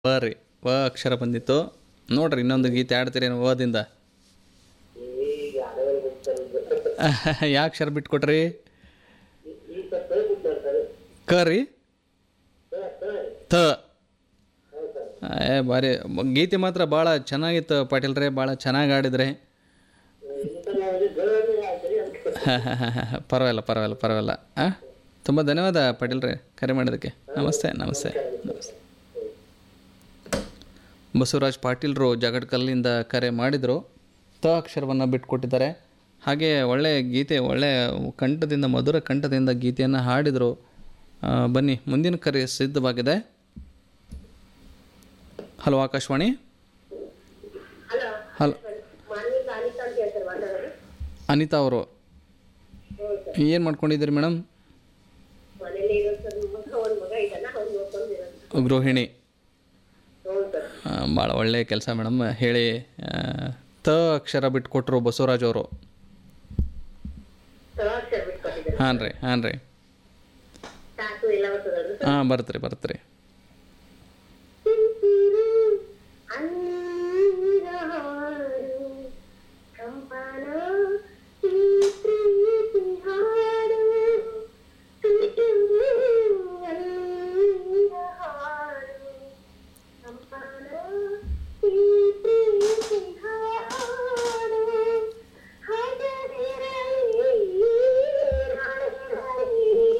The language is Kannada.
ವ ರೀ ವ ಅಕ್ಷರ ಬಂದಿತ್ತು ನೋಡ್ರಿ ಇನ್ನೊಂದು ಗೀತೆ ಆಡ್ತೀರೇನು ವದಿಂದ ಈಗ ಅಡವಲ್ ಬಿಡ್ತಾರೆ ಯಾ ಅಕ್ಷರ ಬಿಟ್ಕೊಟ್ರಿ ಈಗ ಸರ್ ಬಿಡ್ತಾರೆ ಸರ್ ಕ ರೀ ಸರ್ ಸರ್ ತ ಹೌದು ಸರ್ ಏ ಭಾರಿ ಗೀತೆ ಮಾತ್ರ ಭಾಳ ಚೆನ್ನಾಗಿತ್ತು ಪಾಟೀಲ್ರೇ ಭಾಳ ಚೆನ್ನಾಗಿ ಆಡಿದ್ರಿ ಈ ಸಲ ಅವ್ರಿಗೆ ಗೌರವ ಆಗ್ತದೆ ಅಂತ ಪರವಾಗಿಲ್ಲ ಪರವಾಗಿಲ್ಲ ಪರವಾಗಿಲ್ಲ ಹಾಂ ತುಂಬ ಧನ್ಯವಾದ ಪಾಟೀಲ್ರೇ ಕರೆ ಮಾಡಿದ್ದಕ್ಕೆ ನಮಸ್ತೆ ನಮಸ್ತೆ ನಮಸ್ತೆ ಬಸವರಾಜ್ ಪಾಟೀಲ್ರು ಜಗಡ್ಕಲ್ಲಿಂದ ಕರೆ ಮಾಡಿದರು ತ ಅಕ್ಷರವನ್ನು ಬಿಟ್ಕೊಟ್ಟಿದ್ದಾರೆ ಹಾಗೆ ಒಳ್ಳೆಯ ಗೀತೆ ಒಳ್ಳೆಯ ಕಂಠದಿಂದ ಮಧುರ ಕಂಠದಿಂದ ಗೀತೆಯನ್ನು ಹಾಡಿದರು ಆ, ಬನ್ನಿ ಮುಂದಿನ ಕರೆ ಸಿದ್ಧವಾಗಿದೆ hello Akashvani hello hello Manvitha Anitha ಅಂತ ಹೇಳ್ತಾರೆ ಮಾತಾಡೋದು ಅನಿತಾ ಅವರು ಹೌದು ಸರ್ ಏನು ಮಾಡ್ಕೊಂಡಿದ್ದೀರಿ ಮೇಡಮ್ ಮನೇಲಿ ಇರೋ ಸರ್ ಮಗ ಒಂದು ಮಗ ಇದ್ದಾನ ಅವ್ನು ನೋಡ್ಕೊಂಡಿರೋದು ಗೃಹಿಣಿ ಹೌದು ಸರ್ ಭಾಳ ಒಳ್ಳೆಯ ಕೆಲಸ ಮೇಡಮ್ ಹೇಳಿ ಆ, ತ ಅಕ್ಷರ ಬಿಟ್ಕೊಟ್ರು ಬಸವರಾಜ್ ಅವರು ತಲಾಕ್ಷರ ಬಿಟ್ಕೊಟ್ಟಿದ್ದಾರೆ ಹಾಂ ರೀ ಹಾಂ ರೀ ಸಾಕು ಎಲ್ಲ ಬರ್ತದಲ್ರಿ ಸರ್ ಹಾಂ ಬರ್ತ್ರಿ ಬರ್ತ್ರಿ